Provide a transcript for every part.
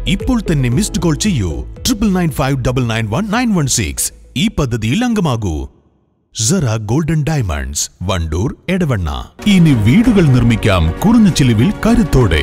ഇപ്പോൾ തന്നെ missed call ചെയ്യൂ triple nine five double nine one nine one six ഈ പദ്ധതിയിൽ അംഗമാകൂ സറ ഗോൾഡൻ ഡയമണ്ട്സ് വണ്ടൂർ എടവണ്ണ ഇനി വീടുകൾ നിർമ്മിക്കാം കുറഞ്ഞ ചിലവിൽ കരുത്തോടെ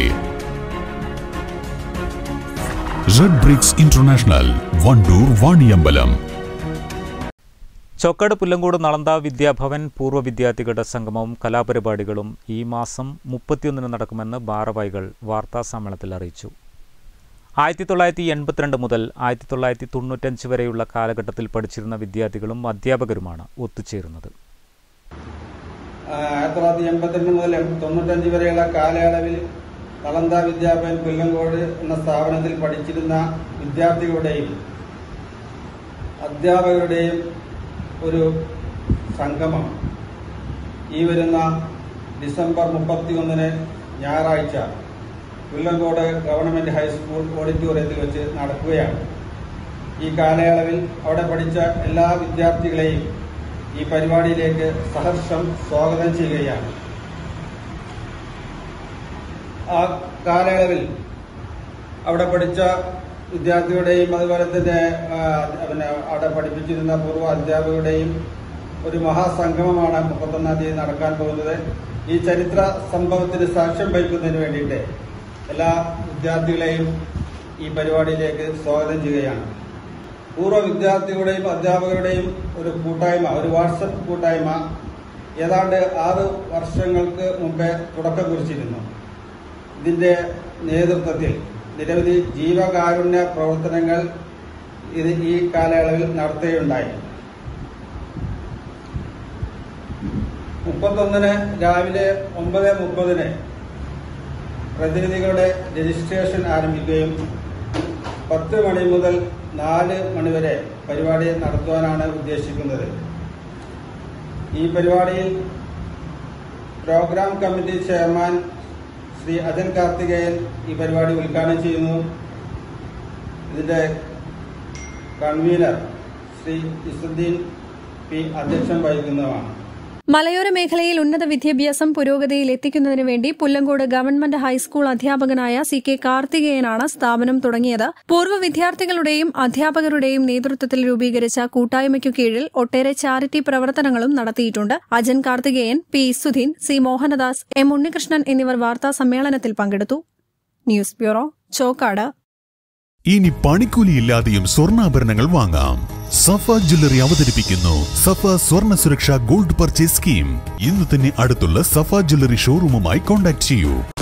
red bricks international Wandoor Vaniyambalam Chokkad Pullangode Nalanda Vidyabhavan പൂർവ്വ വിദ്യാർത്ഥികളുടെ സംഗമവും കലാപരിപാടികളും ഈ മാസം മുപ്പത്തിയൊന്നിന് നടക്കുമെന്ന് ഭാരവാഹികൾ വാർത്താ സമ്മേളനത്തിൽ അറിയിച്ചു ആയിരത്തി തൊള്ളായിരത്തി എൺപത്തിരണ്ട് മുതൽ ആയിരത്തി തൊള്ളായിരത്തി തൊണ്ണൂറ്റഞ്ച് വരെയുള്ള കാലഘട്ടത്തിൽ പഠിച്ചിരുന്ന വിദ്യാർത്ഥികളും അധ്യാപകരുമാണ് ഒത്തുചേരുന്നത് ആയിരത്തി തൊള്ളായിരത്തി എൺപത്തിരണ്ട് മുതൽ തൊണ്ണൂറ്റഞ്ച് വരെയുള്ള കാലയളവിൽ നളന്ത വിദ്യാഭവൻ പുല്ലങ്കോട് എന്ന സ്ഥാപനത്തിൽ പഠിച്ചിരുന്ന വിദ്യാർത്ഥികളുടെയും അധ്യാപകരുടെയും ഒരു സംഗമം ഈ വരുന്ന ഡിസംബർ മുപ്പത്തി ഒന്നിന് ഞായറാഴ്ച പുല്ലങ്കോട് ഗവൺമെന്റ് ഹൈസ്കൂൾ ഓഡിറ്റോറിയത്തിൽ വെച്ച് നടക്കുകയാണ് ഈ കാലയളവിൽ അവിടെ പഠിച്ച എല്ലാ വിദ്യാർത്ഥികളെയും ഈ പരിപാടിയിലേക്ക് സഹർഷം സ്വാഗതം ചെയ്യുകയാണ് ആ കാലയളവിൽ അവിടെ പഠിച്ച വിദ്യാർത്ഥികളുടെയും അതുപോലെ തന്നെ ആ, പിന്നെ അവിടെ പഠിപ്പിച്ചിരുന്ന പൂർവ്വ അധ്യാപകരുടെയും ഒരു മഹാസംഗമമാണ് മുപ്പത്തൊന്നാം തീയതി നടക്കാൻ പോകുന്നത് ഈ ചരിത്ര സംഭവത്തിന് സാക്ഷ്യം വഹിക്കുന്നതിന് വേണ്ടിയിട്ട് എല്ലാ വിദ്യാർത്ഥികളെയും ഈ പരിപാടിയിലേക്ക് സ്വാഗതം ചെയ്യുകയാണ് പൂർവ്വ വിദ്യാർത്ഥികളുടെയും അധ്യാപകരുടെയും ഒരു കൂട്ടായ്മ ഒരു വാട്സപ്പ് കൂട്ടായ്മ ഏതാണ്ട് ആറ് വർഷങ്ങൾക്ക് മുമ്പേ തുടക്കം കുറിച്ചിരുന്നു ഇതിന്റെ നേതൃത്വത്തിൽ നിരവധി ജീവകാരുണ്യ പ്രവർത്തനങ്ങൾ ഇത് ഈ കാലയളവിൽ നടത്തുകയുണ്ടായി മുപ്പത്തൊന്നിന് രാവിലെ ഒമ്പത് മുപ്പതിന് പ്രതിനിധികളുടെ രജിസ്ട്രേഷൻ ആരംഭിക്കുകയും പത്ത് മണി മുതൽ നാല് മണിവരെ പരിപാടി നടത്തുവാനാണ് ഉദ്ദേശിക്കുന്നത് ഈ പരിപാടിയിൽ program committee chairman Shri Ajan Karthikeyan ഈ പരിപാടി ഉദ്ഘാടനം ചെയ്യുന്നു ഇതിന്റെ കൺവീനർ ശ്രീ ഇസുദ്ദീൻ പി അധ്യക്ഷം വഹിക്കുന്നതാണ് മലയോര മേഖലയിൽ ഉന്നത വിദ്യാഭ്യാസം പുരോഗതിയിൽ എത്തിക്കുന്നതിനു വേണ്ടി പുല്ലങ്കോട് ഗവൺമെന്റ് ഹൈസ്കൂൾ അധ്യാപകനായ സി കെ കാർത്തികേയനാണ് സ്ഥാപനം തുടങ്ങിയത് പൂർവ്വ വിദ്യാർത്ഥികളുടെയും അധ്യാപകരുടെയും നേതൃത്വത്തിൽ രൂപീകരിച്ച കൂട്ടായ്മയ്ക്കു കീഴിൽ ഒട്ടേറെ ചാരിറ്റി പ്രവർത്തനങ്ങളും നടത്തിയിട്ടുണ്ട് Ajan Karthikeyan P Izzudeen C Mohandas M Unnikrishnan എന്നിവർ വാർത്താ സമ്മേളനത്തിൽ പങ്കെടുത്തു ന്യൂസ് ബ്യൂറോ ചോക്കാട് ഇനി പണിക്കൂലിയില്ലാതെയും സ്വർണ്ണാഭരണങ്ങൾ വാങ്ങാം സഫ ജ്വല്ലറി അവതരിപ്പിക്കുന്നു സഫ സ്വർണ്ണ സുരക്ഷ ഗോൾഡ് പർച്ചേസ് സ്കീം ഇന്ന് തന്നെ അടുത്തുള്ള സഫ ജ്വല്ലറി ഷോറൂമുമായി കോൺടാക്ട് ചെയ്യൂ